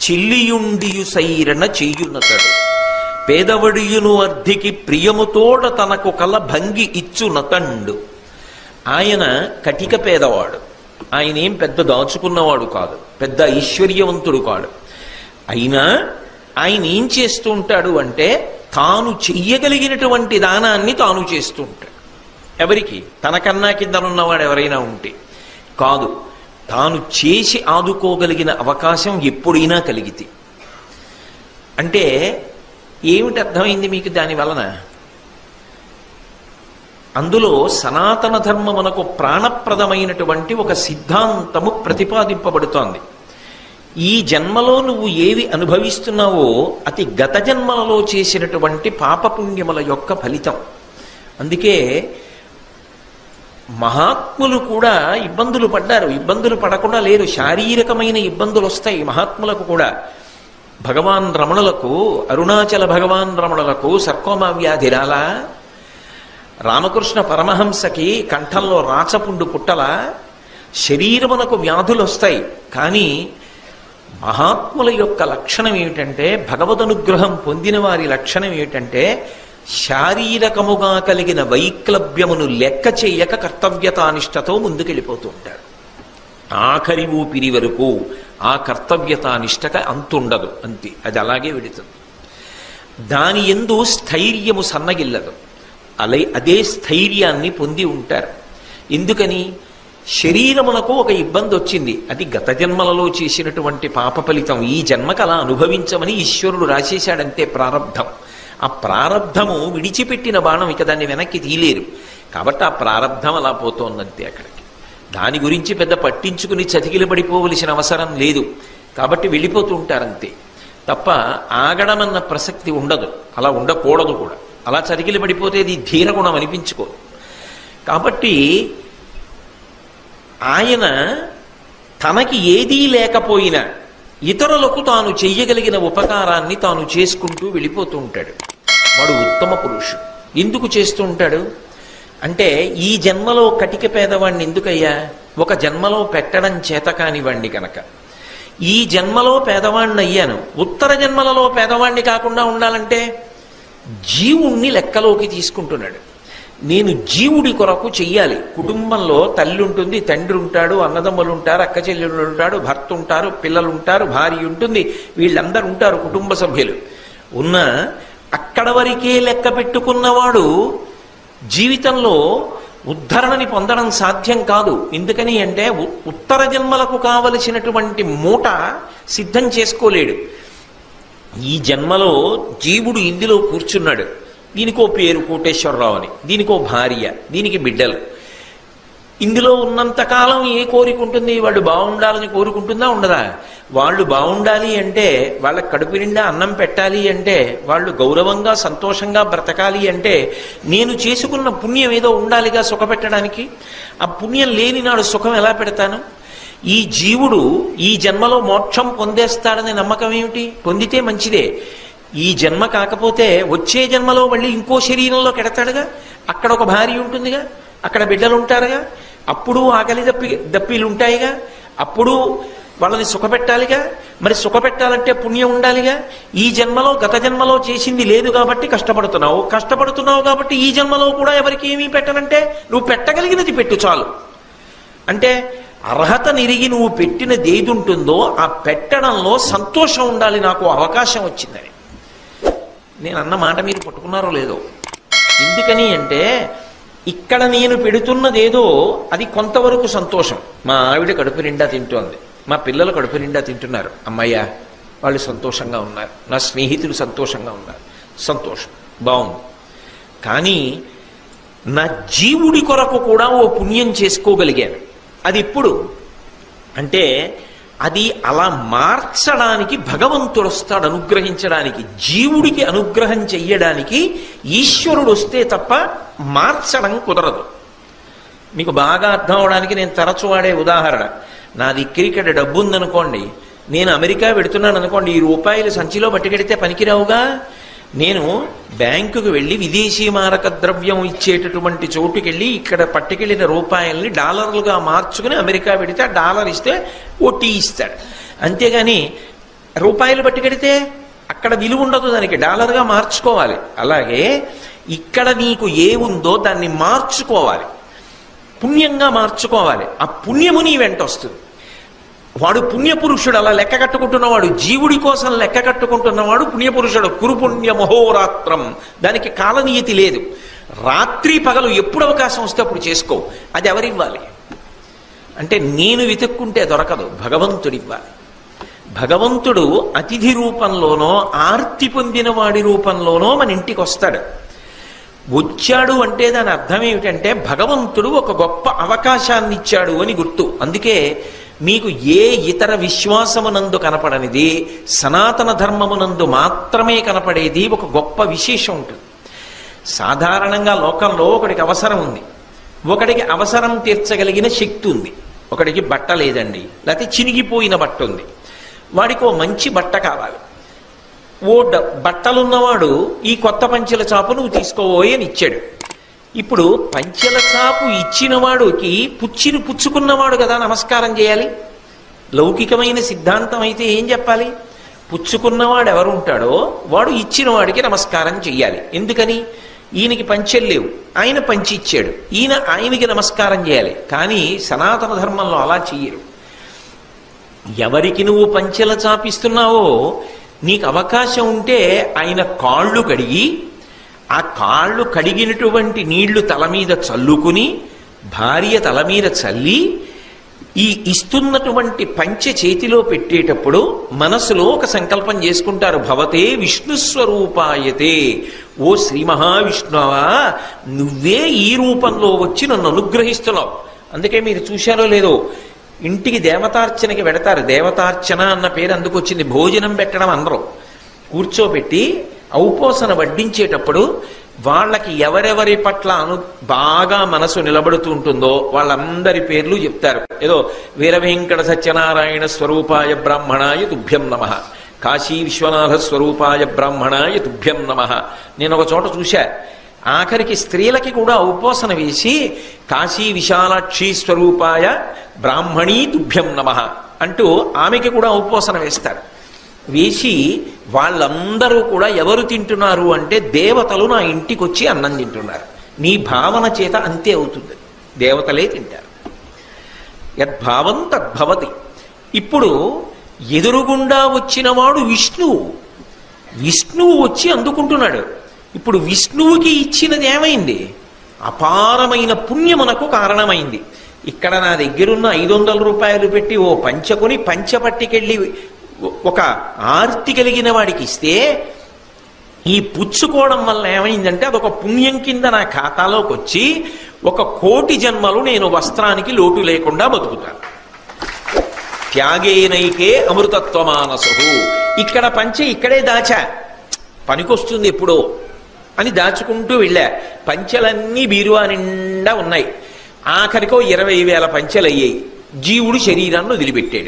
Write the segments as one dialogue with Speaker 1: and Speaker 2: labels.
Speaker 1: చిల్లియుండియు సైరణ చెయ్యునతడు పేదవడియును అర్ధికి ప్రియముతోడ తనకు కల భంగి ఇచ్చునతండు ఆయన కటిక పేదవాడు ఆయన ఏం పెద్ద దాచుకున్నవాడు కాదు పెద్ద ఐశ్వర్యవంతుడు కాడు అయినా ఆయన ఏం చేస్తూ ఉంటాడు అంటే తాను చెయ్యగలిగినటువంటి దానాన్ని తాను చేస్తూ ఉంటాడు ఎవరికి తనకన్నా కిందనున్నవాడు ఎవరైనా ఉంటే కాదు తాను చేసి ఆదుకోగలిగిన అవకాశం ఎప్పుడైనా కలిగితే అంటే ఏమిటి అర్థమైంది మీకు దాని వలన అందులో సనాతన ధర్మమునకు ప్రాణప్రదమైనటువంటి ఒక సిద్ధాంతము ప్రతిపాదింపబడుతోంది ఈ జన్మలో నువ్వు ఏవి అనుభవిస్తున్నావో అతి గత జన్మలలో చేసినటువంటి పాపపుణ్యముల యొక్క ఫలితం అందుకే మహాత్ములు కూడా ఇబ్బందులు పడ్డారు ఇబ్బందులు పడకుండా లేరు శారీరకమైన ఇబ్బందులు వస్తాయి మహాత్ములకు కూడా భగవాన్ రమణులకు అరుణాచల భగవాన్ రమణులకు సర్కోమా వ్యాధి రాలా రామకృష్ణ పరమహంసకి కంఠంలో రాచపుండు పుట్టల శరీరమునకు వ్యాధులు వస్తాయి కానీ మహాత్ముల యొక్క లక్షణం ఏమిటంటే భగవదనుగ్రహం పొందిన వారి లక్షణం ఏమిటంటే శారీరకముగా కలిగిన వైక్లభ్యమును లెక్క చేయక కర్తవ్యతానిష్టతో ముందుకెళ్ళిపోతూ ఉంటారు ఆఖరి ఊపిరి వరకు ఆ కర్తవ్యతానిష్టక అంతుండదు అంతే అది అలాగే వెడుతుంది దాని ఎందు స్థైర్యము సన్నగిల్లదు అలై అదే స్థైర్యాన్ని పొంది ఉంటారు ఎందుకని శరీరమునకు ఒక ఇబ్బంది వచ్చింది అది గత జన్మలలో చేసినటువంటి పాప ఫలితం ఈ జన్మకు అలా అనుభవించమని ఈశ్వరుడు రాసేశాడంతే ప్రారంధం ఆ ప్రారంధము విడిచిపెట్టిన బాణం ఇక దాన్ని వెనక్కి తీయలేరు కాబట్టి ఆ ప్రారంధం అలా పోతోందంతే అక్కడికి దాని గురించి పెద్ద పట్టించుకుని చతికిలు పడిపోవలసిన అవసరం లేదు కాబట్టి వెళ్ళిపోతూ ఉంటారంతే తప్ప ఆగడమన్న ప్రసక్తి ఉండదు అలా ఉండకూడదు కూడా అలా చతికిలు పడిపోతే ఇది ధీరగుణం అనిపించుకోదు కాబట్టి ఆయన తనకి ఏదీ లేకపోయినా ఇతరులకు తాను చెయ్యగలిగిన ఉపకారాన్ని తాను చేసుకుంటూ వెళ్ళిపోతూ ఉంటాడు వాడు ఉత్తమ పురుషుడు ఎందుకు చేస్తూ ఉంటాడు అంటే ఈ జన్మలో కటిక పేదవాణ్ణి ఎందుకయ్యా ఒక జన్మలో పెట్టడం చేత కానివ్వండి కనుక ఈ జన్మలో పేదవాణ్ణి అయ్యాను ఉత్తర జన్మలలో పేదవాణ్ణి కాకుండా ఉండాలంటే జీవుణ్ణి లెక్కలోకి తీసుకుంటున్నాడు నేను జీవుడి కొరకు చెయ్యాలి కుటుంబంలో తల్లి ఉంటుంది తండ్రి ఉంటాడు అన్నదమ్ములు ఉంటారు అక్క చెల్లెళ్ళు ఉంటాడు భర్త ఉంటారు పిల్లలు ఉంటారు భార్య ఉంటుంది వీళ్ళందరూ ఉంటారు కుటుంబ సభ్యులు ఉన్న అక్కడ వరకే లెక్క పెట్టుకున్నవాడు జీవితంలో ఉద్ధరణని పొందడం సాధ్యం కాదు ఎందుకని అంటే ఉ- ఉత్తర జన్మలకు కావలసినటువంటి మూట సిద్ధం చేసుకోలేడు ఈ జన్మలో జీవుడు ఇందులో కూర్చున్నాడు దీనికో పేరు కోటేశ్వరరావు అని దీనికో భార్య దీనికి బిడ్డలు ఇందులో ఉన్నంతకాలం ఏ కోరిక ఉంటుంది వాళ్ళు బాగుండాలని కోరుకుంటుందా ఉండదా వాళ్ళు బాగుండాలి అంటే వాళ్ళ కడుపు నిండా అన్నం పెట్టాలి అంటే వాళ్ళు గౌరవంగా సంతోషంగా బ్రతకాలి అంటే నేను చేసుకున్న పుణ్యం ఏదో ఉండాలిగా సుఖపెట్టడానికి ఆ పుణ్యం లేని నాడు సుఖం ఎలా పెడతాను ఈ జీవుడు ఈ జన్మలో మోక్షం పొందేస్తాడనే నమ్మకం ఏమిటి పొందితే మంచిదే ఈ జన్మ కాకపోతే వచ్చే జన్మలో మళ్ళీ ఇంకో శరీరంలో కెడతాడుగా అక్కడ ఒక భార్య ఉంటుందిగా అక్కడ బిడ్డలు ఉంటారుగా అప్పుడు ఆకలి దప్పి దప్పిలు ఉంటాయిగా అప్పుడు వాళ్ళని సుఖపెట్టాలిగా మరి సుఖపెట్టాలంటే పుణ్యం ఉండాలిగా ఈ జన్మలో గత జన్మలో చేసింది లేదు కాబట్టి కష్టపడుతున్నావు కష్టపడుతున్నావు కాబట్టి ఈ జన్మలో కూడా ఎవరికి ఏమీ పెట్టనంటే నువ్వు పెట్టగలిగినది పెట్టు చాలు అంటే అర్హత నిరిగి నువ్వు పెట్టినది ఏది ఉంటుందో ఆ పెట్టడంలో సంతోషం ఉండాలి నాకు అవకాశం వచ్చిందని నేను అన్న మాట మీరు పట్టుకున్నారో లేదో ఎందుకని అంటే ఇక్కడ నేను పెడుతున్నదేదో అది కొంతవరకు సంతోషం మా ఆవిడ కడుపు నిండా తింటోంది మా పిల్లలు కడుపు నిండా తింటున్నారు అమ్మయ్య వాళ్ళు సంతోషంగా ఉన్నారు నా స్నేహితులు సంతోషంగా ఉన్నారు సంతోషం బాగుంది కానీ నా జీవుడి కొరకు కూడా ఓ పుణ్యం చేసుకోగలిగాను అది ఇప్పుడు అంటే అది అలా మార్చడానికి భగవంతుడు వస్తాడు అనుగ్రహించడానికి జీవుడికి అనుగ్రహం చెయ్యడానికి ఈశ్వరుడు వస్తే తప్ప మార్చడం కుదరదు మీకు బాగా అర్థం అవడానికి నేను తరచు వాడే ఉదాహరణ నా దగ్గర ఇక్కడ డబ్బు ఉందనుకోండి నేను అమెరికా పెడుతున్నాను అనుకోండి ఈ రూపాయలు సంచిలో పట్టుకెడితే పనికిరావుగా నేను బ్యాంకుకు వెళ్ళి విదేశీ మారక ద్రవ్యం ఇచ్చేటటువంటి చోటుకెళ్ళి ఇక్కడ పట్టుకెళ్ళిన రూపాయల్ని డాలర్లుగా మార్చుకుని అమెరికా పెడితే ఆ డాలర్ ఇస్తే ఓ టీ ఇస్తాడు అంతేగాని రూపాయలు బట్టి కడితే అక్కడ విలువ ఉండదు దానికి డాలర్గా మార్చుకోవాలి అలాగే ఇక్కడ నీకు ఏ ఉందో దాన్ని మార్చుకోవాలి పుణ్యంగా మార్చుకోవాలి ఆ పుణ్యము నీ వెంట వస్తుంది వాడు పుణ్యపురుషుడు అలా లెక్క కట్టుకుంటున్నవాడు జీవుడి కోసం లెక్క కట్టుకుంటున్నవాడు పుణ్యపురుషుడు కురుపుణ్య మహోరాత్రం దానికి కాలనీయతి లేదు రాత్రి పగలు ఎప్పుడు అవకాశం వస్తే అప్పుడు చేసుకో అది ఎవరివ్వాలి అంటే నేను వెతుక్కుంటే దొరకదు భగవంతుడివ్వాలి భగవంతుడు అతిథి రూపంలోనో ఆర్తి పొందిన వాడి రూపంలోనో మన ఇంటికి వస్తాడు వచ్చాడు అంటే దాని అర్థం ఏమిటంటే భగవంతుడు ఒక గొప్ప అవకాశాన్ని ఇచ్చాడు అని గుర్తు అందుకే మీకు ఏ ఇతర విశ్వాసమునందు కనపడనిది సనాతన ధర్మమునందు మాత్రమే కనపడేది ఒక గొప్ప విశేషం ఉంటుంది సాధారణంగా లోకంలో ఒకడికి అవసరం ఉంది ఒకడికి అవసరం తీర్చగలిగిన శక్తి ఉంది ఒకడికి బట్ట లేదండి లేకపోతే చినిగిపోయిన బట్ట ఉంది వాడికి ఓ మంచి బట్ట కావాలి ఓ డ బట్టలున్నవాడు ఈ కొత్త పంచెల చాపు నువ్వు తీసుకోబోయి అని ఇచ్చాడు ఇప్పుడు పంచెల చాపు ఇచ్చిన వాడికి పుచ్చిని పుచ్చుకున్నవాడు కదా నమస్కారం చేయాలి లౌకికమైన సిద్ధాంతం అయితే ఏం చెప్పాలి పుచ్చుకున్నవాడు ఎవరు ఉంటాడో వాడు ఇచ్చిన వాడికి నమస్కారం చెయ్యాలి ఎందుకని ఈయనకి పంచెలు లేవు ఆయన పంచి ఇచ్చాడు ఈయన ఆయనకి నమస్కారం చేయాలి కానీ సనాతన ధర్మంలో అలా చెయ్యరు ఎవరికి నువ్వు పంచెల చాపిస్తున్నావో నీకు అవకాశం ఉంటే ఆయన కాళ్ళు కడిగి ఆ కాళ్ళు కడిగినటువంటి నీళ్లు తల మీద చల్లుకుని భార్య తల మీద చల్లి ఈ ఇస్తున్నటువంటి పంచె చేతిలో పెట్టేటప్పుడు మనసులో ఒక సంకల్పం చేసుకుంటారు భవతే విష్ణు స్వరూపాయతే ఓ శ్రీ మహావిష్ణువా నువ్వే ఈ రూపంలో వచ్చి నన్ను అనుగ్రహిస్తున్నావు అందుకే మీరు చూశారో లేదో ఇంటికి దేవతార్చనకి పెడతారు దేవతార్చన అన్న పేరు అందుకు వచ్చింది భోజనం పెట్టడం అందరూ కూర్చోబెట్టి ఔపోసన వడ్డించేటప్పుడు వాళ్ళకి ఎవరెవరి పట్ల అను బాగా మనసు నిలబడుతూ ఉంటుందో వాళ్ళందరి పేర్లు చెప్తారు ఏదో వీర వెంకట సత్యనారాయణ స్వరూపాయ బ్రాహ్మణాయ తుభ్యం నమ కాశీ విశ్వనాథ స్వరూపాయ బ్రాహ్మణాయ తుభ్యం నమ నేను ఒక చోట చూశా ఆఖరికి స్త్రీలకి కూడా ఉపోసన వేసి కాశీ విశాలాక్షి స్వరూపాయ బ్రాహ్మణీ తుభ్యం నమ అంటూ ఆమెకి కూడా ఉపోసన వేస్తారు వేసి వాళ్ళందరూ కూడా ఎవరు తింటున్నారు అంటే దేవతలు నా ఇంటికి వచ్చి అన్నం తింటున్నారు నీ భావన చేత అంతే అవుతుంది దేవతలే తింటారు యద్భావం తద్భవతి ఇప్పుడు ఎదురుగుండా వచ్చినవాడు విష్ణువు విష్ణువు వచ్చి అందుకుంటున్నాడు ఇప్పుడు విష్ణువుకి ఇచ్చినది ఏమైంది అపారమైన పుణ్యమునకు కారణమైంది ఇక్కడ నా దగ్గరున్న ఐదు వందల రూపాయలు పెట్టి ఓ పంచకొని పంచ పట్టికెళ్ళి ఒక ఆర్తి కలిగిన వాడికి ఇస్తే ఈ పుచ్చుకోవడం వల్ల ఏమైందంటే అదొక పుణ్యం కింద నా ఖాతాలోకి వచ్చి ఒక కోటి జన్మలు నేను వస్త్రానికి లోటు లేకుండా బతుకుతాను త్యాగేనైకే అమృతత్వమానసు ఇక్కడ పంచ ఇక్కడే దాచా పనికొస్తుంది ఎప్పుడో అని దాచుకుంటూ వెళ్ళా పంచెలన్నీ బీరువా నిండా ఉన్నాయి ఆఖరికో ఇరవై వేల పంచెలు అయ్యాయి జీవుడు శరీరాన్ని వదిలిపెట్టాడు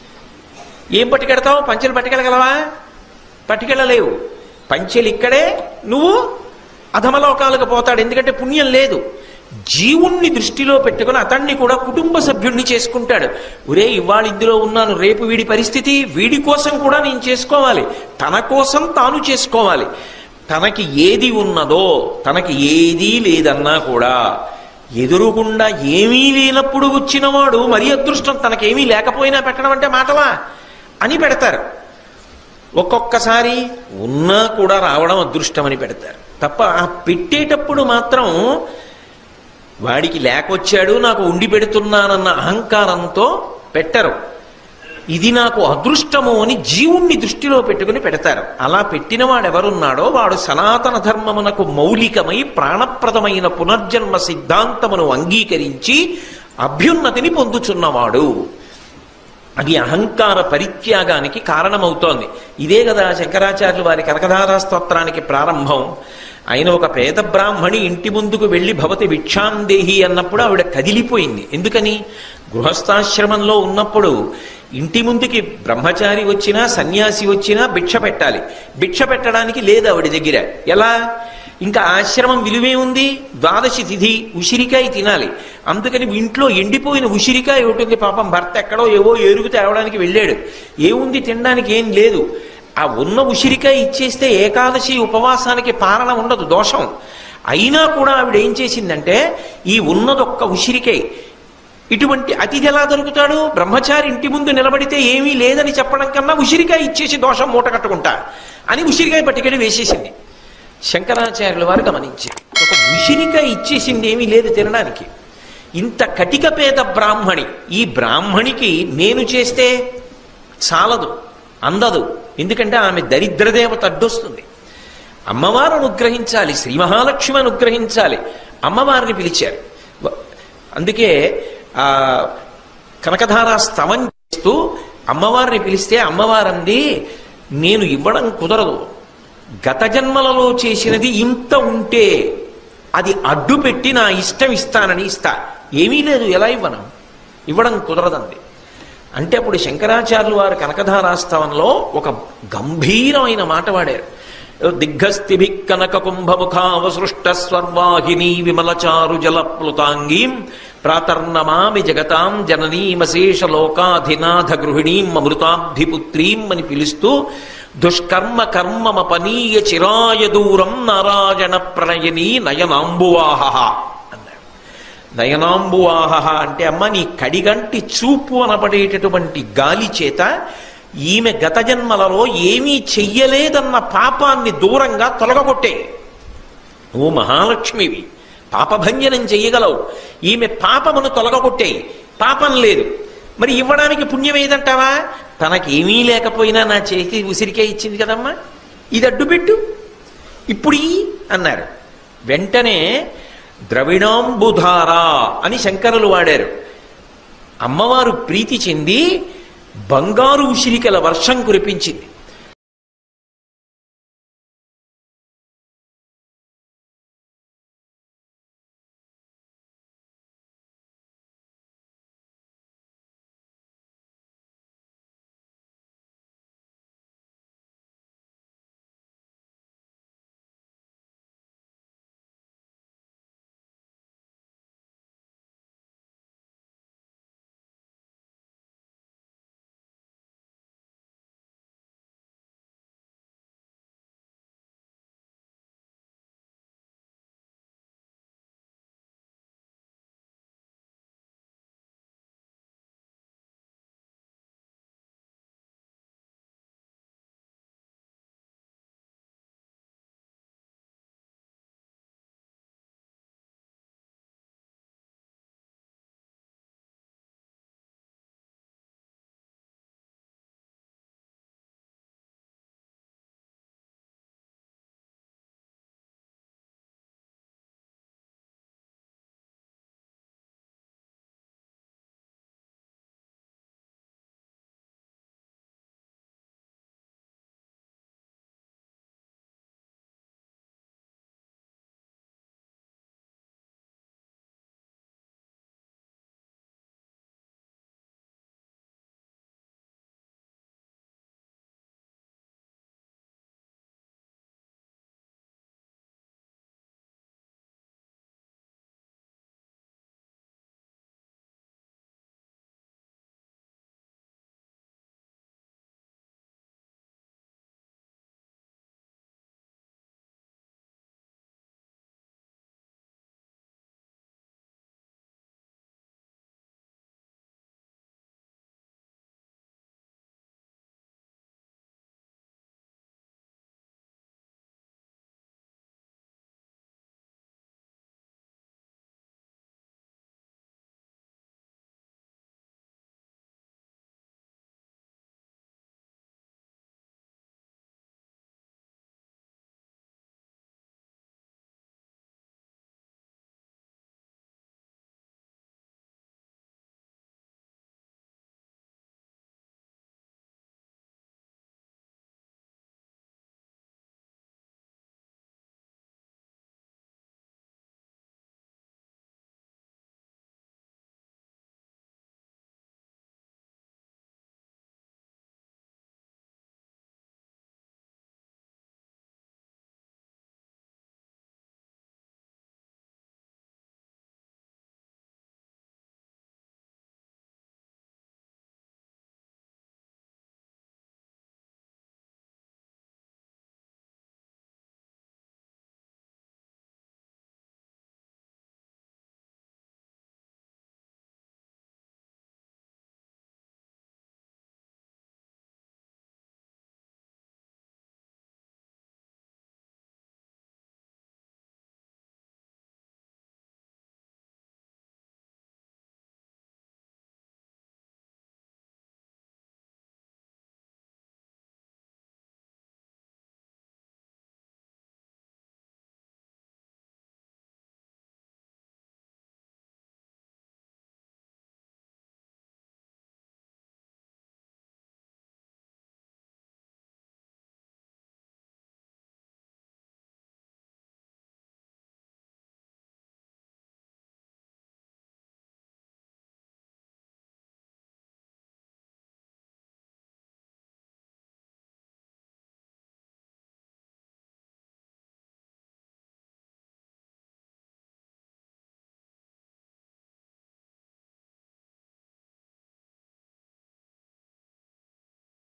Speaker 1: ఏం పట్టుకెడతావు పంచెలు పట్టుకెళ్ళగలవా పట్టుకెళ్ళలేవు పంచెలు ఇక్కడే నువ్వు అధమలోకాలకు పోతాడు ఎందుకంటే పుణ్యం లేదు జీవుణ్ణి దృష్టిలో పెట్టుకుని అతన్ని కూడా కుటుంబ సభ్యుణ్ణి చేసుకుంటాడు ఒరే ఇవాళ ఇందులో ఉన్నాను రేపు వీడి పరిస్థితి వీడి కోసం కూడా నేను చేసుకోవాలి తన కోసం తాను చేసుకోవాలి తనకి ఏది ఉన్నదో తనకి ఏదీ లేదన్నా కూడా ఎదురుగుండా ఏమీ లేనప్పుడు వచ్చినవాడు మరి అదృష్టం తనకేమీ లేకపోయినా పెట్టడం అంటే మాటలా అని పెడతారు ఒక్కొక్కసారి ఉన్నా కూడా రావడం అదృష్టం అని పెడతారు తప్ప ఆ పెట్టేటప్పుడు మాత్రం వాడికి లేకొచ్చాడు నాకు ఉండి పెడుతున్నానన్న అహంకారంతో పెట్టరు ఇది నాకు అదృష్టము అని జీవుణ్ణి దృష్టిలో పెట్టుకుని పెడతారు అలా పెట్టిన వాడు ఎవరున్నాడో వాడు సనాతన ధర్మమునకు మౌలికమై ప్రాణప్రదమైన పునర్జన్మ సిద్ధాంతమును అంగీకరించి అభ్యున్నతిని పొందుచున్నవాడు అది అహంకార పరిత్యాగానికి కారణమవుతోంది ఇదే కదా శంకరాచార్యులు వారి కనకధారా స్తోత్రానికి ప్రారంభం ఆయన ఒక పేద బ్రాహ్మణి ఇంటి ముందుకు వెళ్ళి భవతి భిక్షాందేహి అన్నప్పుడు ఆవిడ కదిలిపోయింది ఎందుకని గృహస్థాశ్రమంలో ఉన్నప్పుడు ఇంటి ముందుకి బ్రహ్మచారి వచ్చినా సన్యాసి వచ్చినా భిక్ష పెట్టాలి భిక్ష పెట్టడానికి లేదు ఆవిడ దగ్గర ఎలా ఇంకా ఆశ్రమం విలువే ఉంది ద్వాదశి తిథి ఉసిరికాయ తినాలి అందుకని ఇంట్లో ఎండిపోయిన ఉసిరికాయ ఉంటుంది పాపం భర్త ఎక్కడో ఏవో ఏరుగు తేవడానికి వెళ్ళాడు ఏముంది తినడానికి ఏం లేదు ఆ ఉన్న ఉసిరికాయ ఇచ్చేస్తే ఏకాదశి ఉపవాసానికి పాలన ఉండదు దోషం అయినా కూడా ఆవిడ ఏం చేసిందంటే ఈ ఉన్నదొక్క ఉసిరికాయ ఇటువంటి అతిథి ఎలా దొరుకుతాడు బ్రహ్మచారి ఇంటి ముందు నిలబడితే ఏమీ లేదని చెప్పడం కన్నా ఉసిరికాయ ఇచ్చేసి దోషం మూట కట్టుకుంటా అని ఉసిరికాయ పట్టుకెళ్ళి వేసేసింది శంకరాచార్యుల వారు గమనించారు ఒక ఉసిరికాయ ఇచ్చేసింది ఏమీ లేదు తినడానికి ఇంత కటిక పేద బ్రాహ్మణి ఈ బ్రాహ్మణికి నేను చేస్తే చాలదు అందదు ఎందుకంటే ఆమె దరిద్రదేవత అడ్డొస్తుంది అమ్మవారు అనుగ్రహించాలి శ్రీ మహాలక్ష్మి అనుగ్రహించాలి అమ్మవారిని పిలిచారు వ- అందుకే ఆ కనకధార స్తవం చేస్తూ అమ్మవారిని పిలిస్తే అమ్మవారంది నేను ఇవ్వడం కుదరదు గత జన్మలలో చేసినది ఇంత ఉంటే అది అడ్డు పెట్టి నా ఇష్టం ఇస్తానని ఇస్తా ఏమీ లేదు ఎలా ఇవ్వను ఇవ్వడం కుదరదంది అంటే అప్పుడు శంకరాచార్యులు వారు కనకధారాస్తవంలో ఒక గంభీరమైన మాట వాడారు దిగ్గస్థిభి కనక కుంభముఖావసృష్ట స్వర్వాహిని విమలచారు జలప్లుతాంగీం ప్రాతర్నమామి జగతాం జననీమశేష లోకాధినాథ గృహిణీం అమృతాబ్ధిపుత్రీం అని పిలుస్తూ దుష్కర్మ కర్మమపనీయ చిరాయ దూరం నారాయణ ప్రణయని నయనాంబువాహ అన్నాడు నయనాంబువాహ అంటే అమ్మ నీ కడిగంటి చూపు అనబడేటటువంటి గాలి చేత ఈమె గత జన్మలలో ఏమీ చెయ్యలేదన్న పాపాన్ని దూరంగా తొలగగొట్టే ఓ మహాలక్ష్మివి పాపభంజనం చెయ్యగలవు ఈమె పాపమును తొలగగొట్టే పాపం లేదు మరి ఇవ్వడానికి పుణ్యం ఏదంటావా తనకేమీ లేకపోయినా నా చేతి ఉసిరికే ఇచ్చింది కదమ్మా ఇది అడ్డుపెట్టు ఇప్పుడు ఈ అన్నారు వెంటనే ద్రవిణాంబుధార అని శంకరులు వాడారు అమ్మవారు ప్రీతి చెంది బంగారు ఉసిరికల వర్షం కురిపించింది